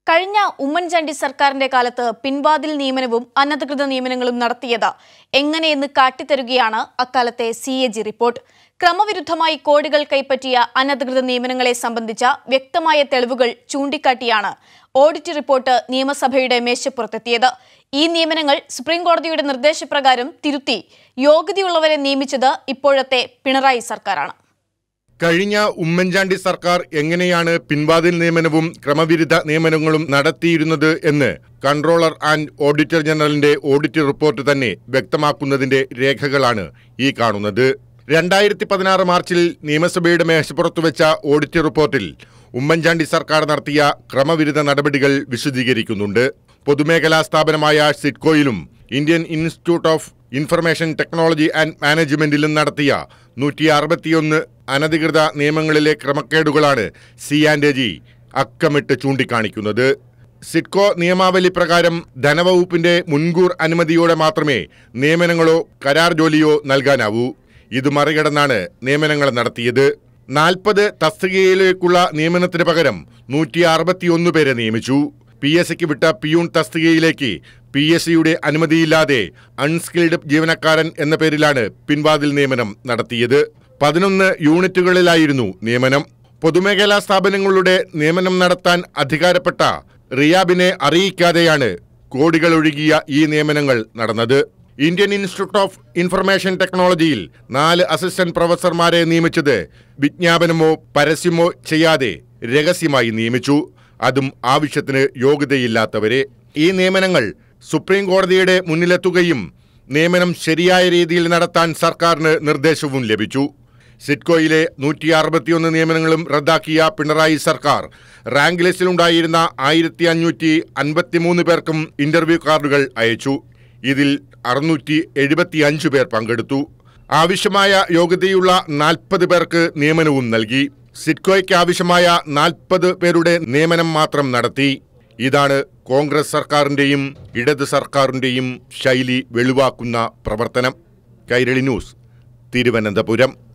കഴിഞ്ഞ ഉമ്മൻചാണ്ടി സർക്കാരിന്റെ കാലത്ത് പിൻവാതിൽ നിയമനവും അനധികൃത നിയമനങ്ങളും നടത്തിയത് എങ്ങനെയെന്ന് കാട്ടിത്തരുകയാണ് അക്കാലത്തെ സി എ ജി റിപ്പോർട്ട് ക്രമവിരുദ്ധമായി കോടികൾ കൈപ്പറ്റിയ അനധികൃത നിയമനങ്ങളെ സംബന്ധിച്ച വ്യക്തമായ തെളിവുകൾ ചൂണ്ടിക്കാട്ടിയാണ് ഓഡിറ്റ് റിപ്പോർട്ട് നിയമസഭയുടെ മേശപ്പുറത്തെത്തിയത് ഈ നിയമനങ്ങൾ സുപ്രീംകോടതിയുടെ നിർദ്ദേശപ്രകാരം തിരുത്തി യോഗ്യതയുള്ളവരെ നിയമിച്ചത് ഇപ്പോഴത്തെ പിണറായി സർക്കാരാണ് കഴിഞ്ഞ ഉമ്മൻചാണ്ടി സർക്കാർ എങ്ങനെയാണ് പിൻവാതിൽ നിയമനവും ക്രമവിരുദ്ധ നിയമനങ്ങളും നടത്തിയിരുന്നത് എന്ന് കൺട്രോളർ ആൻഡ് ഓഡിറ്റർ ജനറലിന്റെ ഓഡിറ്റ് റിപ്പോർട്ട് തന്നെ വ്യക്തമാക്കുന്നതിന്റെ രേഖകളാണ് ഈ കാണുന്നത് രണ്ടായിരത്തി പതിനാറ് മാർച്ചിൽ നിയമസഭയുടെ മേശപ്പുറത്തു വെച്ച ഓഡിറ്റ് റിപ്പോർട്ടിൽ ഉമ്മൻചാണ്ടി സർക്കാർ നടത്തിയ ക്രമവിരുദ്ധ നടപടികൾ വിശദീകരിക്കുന്നുണ്ട് പൊതുമേഖലാ സ്ഥാപനമായ സിഡ്കോയിലും Indian institute of information technology and മാനേജ്മെന്റിലും നടത്തിയ നൂറ്റി അറുപത്തിയൊന്ന് അനധികൃത നിയമങ്ങളിലെ ക്രമക്കേടുകളാണ് സി ആൻഡ് ജി അക്കമിട്ട് ചൂണ്ടിക്കാണിക്കുന്നത് സിഡ്കോ നിയമാവലി പ്രകാരം ധനവകുപ്പിന്റെ മുൻകൂർ അനുമതിയോടെ മാത്രമേ നിയമനങ്ങളോ കരാർ ജോലിയോ നൽകാനാവൂ ഇത് മറികടന്നാണ് നിയമനങ്ങൾ നടത്തിയത് നാൽപ്പത് തസ്തികയിലേക്കുള്ള നിയമനത്തിന് പകരം നൂറ്റി അറുപത്തിയൊന്ന് പേരെ നിയമിച്ചു പി എസ് സിക്ക് വിട്ട പിയൂൺ തസ്തികയിലേക്ക് പി എസ് സിയുടെ അനുമതിയില്ലാതെ അൺസ്കിൽഡ് ജീവനക്കാരൻ എന്ന പേരിലാണ് പിൻവാതിൽ നിയമനം നടത്തിയത് പതിനൊന്ന് യൂണിറ്റുകളിലായിരുന്നു നിയമനം പൊതുമേഖലാ സ്ഥാപനങ്ങളുടെ നിയമനം നടത്താൻ അധികാരപ്പെട്ട റിയാബിനെ അറിയിക്കാതെയാണ് കോടികൾ ഒഴുകിയ ഈ നിയമനങ്ങൾ നടന്നത് ഇന്ത്യൻ ഇൻസ്റ്റിറ്റ്യൂട്ട് ഓഫ് ഇൻഫർമേഷൻ ടെക്നോളജിയിൽ നാല് അസിസ്റ്റന്റ് പ്രൊഫസർമാരെ നിയമിച്ചത് വിജ്ഞാപനമോ പരസ്യമോ ചെയ്യാതെ രഹസ്യമായി നിയമിച്ചു അതും ആവശ്യത്തിന് യോഗ്യതയില്ലാത്തവരെ ഈ നിയമനങ്ങൾ സുപ്രീം കോടതിയുടെ മുന്നിലെത്തുകയും നിയമനം ശരിയായ രീതിയിൽ നടത്താൻ സർക്കാരിന് നിർദ്ദേശവും ലഭിച്ചു സിഡ്കോയിലെ നൂറ്റി അറുപത്തിയൊന്ന് നിയമനങ്ങളും റദ്ദാക്കിയ പിണറായി സർക്കാർ റാങ്ക് ലിസ്റ്റിലുണ്ടായിരുന്ന ആയിരത്തി അഞ്ഞൂറ്റി അൻപത്തിമൂന്ന് പേർക്കും ഇന്റർവ്യൂ കാർഡുകൾ അയച്ചു ഇതിൽ അറുന്നൂറ്റി എഴുപത്തി അഞ്ച് പേർ പങ്കെടുത്തു ആവശ്യമായ യോഗ്യതയുള്ള നാൽപ്പത് പേർക്ക് നിയമനവും നൽകി സിഡ്കോയ്ക്ക് ആവശ്യമായ നാൽപ്പത് പേരുടെ നിയമനം മാത്രം നടത്തി ഇതാണ് കോൺഗ്രസ് സർക്കാരിന്റെയും ഇടത് സർക്കാരിന്റെയും ശൈലി വെളിവാക്കുന്ന പ്രവർത്തനം കൈരളി ന്യൂസ് തിരുവനന്തപുരം